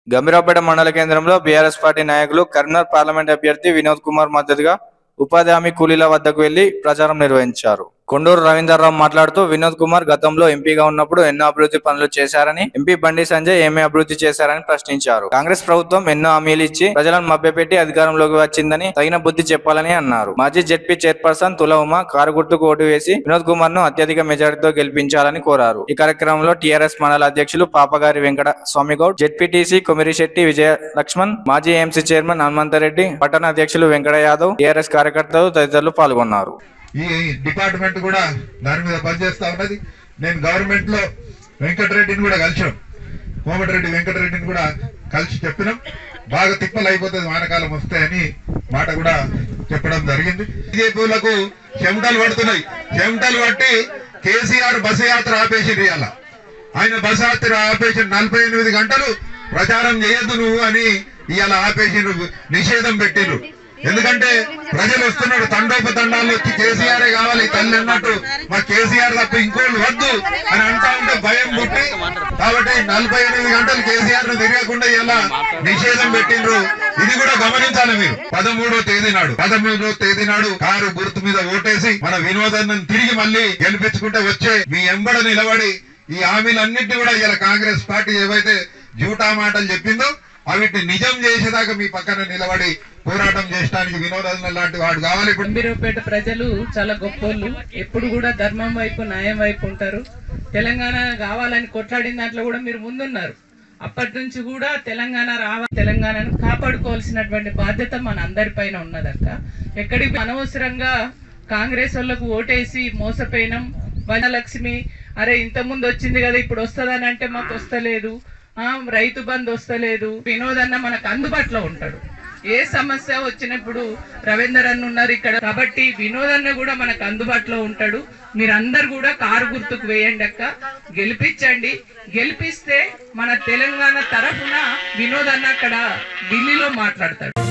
గంభీరావుపేట మండల కేంద్రంలో BRS party నాయకులు కరీంనగర్ పార్లమెంట్ అభ్యర్థి వినోద్ కుమార్ మద్దతుగా ఉపాధి హామీ కూలీల వద్దకు వెళ్లి ప్రచారం నిర్వహించారు కొండూరు రవీందర్రావు మాట్లాడుతూ వినోద్ కుమార్ గతంలో ఎంపీగా ఉన్నప్పుడు ఎన్నో అభివృద్ధి పనులు చేశారని ఎంపీ బండి సంజయ్ ఏమీ అభివృద్ధి చేశారని ప్రశ్నించారు కాంగ్రెస్ ప్రభుత్వం ఎన్నో హామీలు ఇచ్చి ప్రజలను మభ్యపెట్టి అధికారంలోకి వచ్చిందని తగిన బుద్ధి చెప్పాలని అన్నారు మాజీ జెడ్పీ చైర్పర్సన్ తుల ఉమ కారు గుర్తుకు ఓటు వేసి వినోద్ కుమార్ ను అత్యధిక మెజారిటీతో గెలిపించాలని కోరారు ఈ కార్యక్రమంలో టీఆర్ఎస్ మండల అధ్యక్షులు పాపగారి వెంకట స్వామిగౌడ్ జెడ్పీటీసీ కొమిరిశెట్టి విజయ లక్ష్మణ్ మాజీ ఎంసీ చైర్మన్ హనుమంతరెడ్డి పట్టణ అధ్యక్షులు వెంకట యాదవ్ టీఆర్ఎస్ కార్యకర్తలు తదితరులు పాల్గొన్నారు ఈ డిపార్ట్మెంట్ కూడా దాని మీద పనిచేస్తా ఉన్నది నేను గవర్నమెంట్ లో వెంకటరెడ్డిని కూడా కలిసాం కోమటిరెడ్డి వెంకటరెడ్డిని కూడా కలిసి చెప్పినాం బాగా తిప్పలు అయిపోతుంది వానకాలం వస్తాయని మాట కూడా చెప్పడం జరిగింది బీజేపీలకు చెమటలు పడుతున్నాయి చెమటలు పట్టి కేసీఆర్ బస్సు యాత్ర ఆపేసి ఇవాళ ఆయన బస్సు యాత్ర ఆపేసి నలభై ఎనిమిది గంటలు ప్రచారం చేయొద్దు నువ్వు అని ఇవాళ ఆపేసి నిషేధం పెట్టిండ్రు ఎందుకంటే ప్రజలు వస్తున్నారు తండోపతండాలు వచ్చి కేసీఆర్ కావాలి తల్లి అన్నట్టు మా కేసీఆర్ తప్ప ఇంకోళ్ళు వద్దు అని అంటా ఉంటే భయం పుట్టి కాబట్టి నలభై ఎనిమిది గంటలు కేసీఆర్ ను తిరగకుండా ఇలా నిషేధం పెట్టిండ్రు ఇది కూడా గమనించాలి మీరు పదమూడో తేదీ నాడు పదమూడో తేదీ నాడు కారు గుర్తు మీద ఓటేసి మన వినోదాన్ని తిరిగి మళ్ళీ గెలిపించుకుంటే వచ్చే మీ ఎంబడ నిలబడి ఈ హామీలన్నింటినీ కూడా ఇలా కాంగ్రెస్ పార్టీ ఏవైతే జూటా మాటలు చెప్పిందో అవిటిని నిజం చేసేదాకా మీ పక్కన నిలబడి పోరాటం చేయడానికి వినోదం లాంటి వాడు కావాలి ఇప్పుడు గంభీరపేట ప్రజలు చాలా గొప్పోళ్ళు ఎప్పుడు కూడా ధర్మం వైపు న్యాయం వైపు ఉంటారు తెలంగాణ కావాలని కొట్లాడిన దాంట్లో కూడా మీరు ముందున్నారు అప్పటి నుంచి కూడా తెలంగాణ రావ తెలంగాణను కాపాడుకోవాల్సినటువంటి బాధ్యత మన అందరిపైన ఉన్నదక్క ఎక్కడికి అనవసరంగా కాంగ్రెస్ వాళ్ళకు ఓటేసి మోసపోయినాం వనలక్ష్మి అరే ఇంత ముందు వచ్చింది కదా ఇప్పుడు వస్తుందని అంటే మాకు వస్తలేదు ఆ రైతు బంధు వస్తలేదు వినోదన్న మనకు అందుబాటులో ఉంటాడు ఏ సమస్య వచ్చినప్పుడు రవీందర్ అన్న ఉన్నారు ఇక్కడ కాబట్టి వినోదన్న కూడా మనకు అందుబాటులో ఉంటాడు మీరందరు కూడా కారు గుర్తుకు వేయండి అక్క గెలిపించండి గెలిపిస్తే మన తెలంగాణ తరఫున వినోదన్న అక్కడ ఢిల్లీలో మాట్లాడతాడు